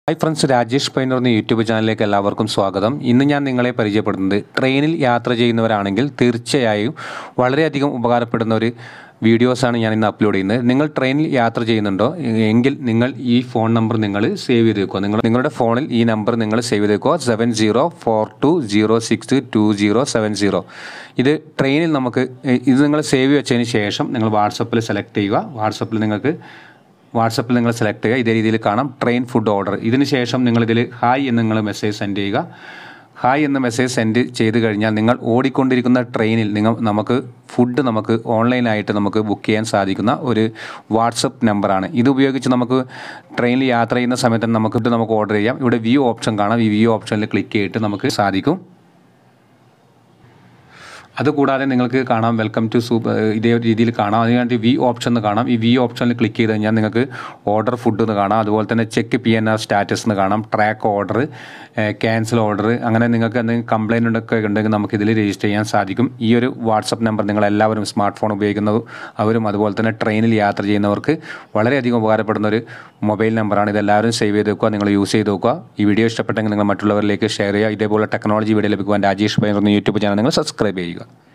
hi friends Rajesh പൈനർ എന്ന YouTube ചാനലിലേക്ക് എല്ലാവർക്കും സ്വാഗതം ഇന്ന് ഞാൻ നിങ്ങളെ പരിചയപ്പെടുന്നത് ട്രെയിനിൽ യാത്ര ചെയ്യുന്നവരാണെങ്കിൽ തീർച്ചയായും വളരെയധികം ഉപകാരപ്പെടുന്ന ഒരു വീഡിയോസാണ് ഞാൻ ഇന്ന് അപ്ലോഡ് ചെയ്യുന്നത് നിങ്ങൾ ട്രെയിനിൽ യാത്ര ചെയ്യുന്നുണ്ടോ എങ്കിൽ നിങ്ങൾ ഈ ഫോൺ നമ്പർ നിങ്ങൾ സേവ് ചെയ്ത് വെക്കുക നിങ്ങൾ നിങ്ങളുടെ ഫോണിൽ ഈ നമ്പർ നിങ്ങൾ സേവ് ചെയ്ത് വെക്കുക seven zero four two zero six two zero seven zero ഇത് ട്രെയിനിൽ നമുക്ക് ഇത് നിങ്ങൾ സേവ് വെച്ചതിന് ശേഷം നിങ്ങൾ വാട്സപ്പിൽ സെലക്ട് ചെയ്യുക വാട്സപ്പിൽ നിങ്ങൾക്ക് വാട്സപ്പിൽ നിങ്ങൾ സെലക്ട് ചെയ്യുക ഇതേ രീതിയിൽ കാണാം ട്രെയിൻ ഫുഡ് ഓർഡർ ഇതിന് ശേഷം നിങ്ങൾ ഇതിൽ ഹായ് എന്ന് നിങ്ങൾ മെസ്സേജ് സെൻഡ് ചെയ്യുക ഹായ് എന്ന മെസ്സേജ് സെൻഡ് ചെയ്ത് കഴിഞ്ഞാൽ നിങ്ങൾ ഓടിക്കൊണ്ടിരിക്കുന്ന ട്രെയിനിൽ നിങ്ങൾ നമുക്ക് ഫുഡ് നമുക്ക് ഓൺലൈനായിട്ട് നമുക്ക് ബുക്ക് ചെയ്യാൻ സാധിക്കുന്ന ഒരു വാട്സപ്പ് നമ്പറാണ് ഇത് ഉപയോഗിച്ച് നമുക്ക് ട്രെയിനിൽ യാത്ര ചെയ്യുന്ന സമയത്ത് നമുക്ക് ഇത് നമുക്ക് ഓർഡർ ചെയ്യാം ഇവിടെ വ്യൂ ഓപ്ഷൻ കാണാം ഈ വ്യൂ ഓപ്ഷനിൽ ക്ലിക്ക് ചെയ്തിട്ട് നമുക്ക് സാധിക്കും അതുകൂടാതെ നിങ്ങൾക്ക് കാണാം വെൽക്കം ടു സൂപ്പ് ഇതേ രീതിയിൽ കാണാം അതിനായിട്ട് വി ഓപ്ഷൻ എന്ന് കാണാം ഈ വി ഓപ്ഷനിൽ ക്ലിക്ക് ചെയ്ത് കഴിഞ്ഞാൽ നിങ്ങൾക്ക് ഓർഡർ ഫുഡ് എന്ന് കാണാം അതുപോലെ തന്നെ check P N R status എന്ന് കാണാം ട്രാക്ക് ഓർഡർ ക്യാൻസൽ ഓർഡർ അങ്ങനെ നിങ്ങൾക്ക് എന്തെങ്കിലും കംപ്ലൈൻറ്റ് ഒക്കെ ഉണ്ടെങ്കിൽ നമുക്ക് ഇതിൽ രജിസ്റ്റർ ചെയ്യാൻ സാധിക്കും ഈ ഒരു വാട്സപ്പ് നമ്പർ നിങ്ങൾ എല്ലാവരും സ്മാർട്ട് ഫോൺ ഉപയോഗിക്കുന്നതും അവരും അതുപോലെ തന്നെ ട്രെയിനിൽ യാത്ര ചെയ്യുന്നവർക്ക് വളരെയധികം ഉപകാരപ്പെടുന്ന ഒരു മൊബൈൽ നമ്പറാണ് ഇതെല്ലാവരും സേവ് ചെയ്ത് വെക്കുക നിങ്ങൾ യൂസ് ചെയ്ത് നോക്കുക ഈ വീഡിയോ ഇഷ്ടപ്പെട്ടെങ്കിൽ നിങ്ങൾ മറ്റുള്ളവരിലേക്ക് ഷെയർ ചെയ്യുക ഇതേപോലെ ടെക്നോളജി വീഡിയോ ലഭിക്കുവാൻ രാജേഷ് പൈർ എന്ന യൂട്യൂബ് ചാനൽ നിങ്ങൾ സബ്സ്ക്രൈബ് ചെയ്യുക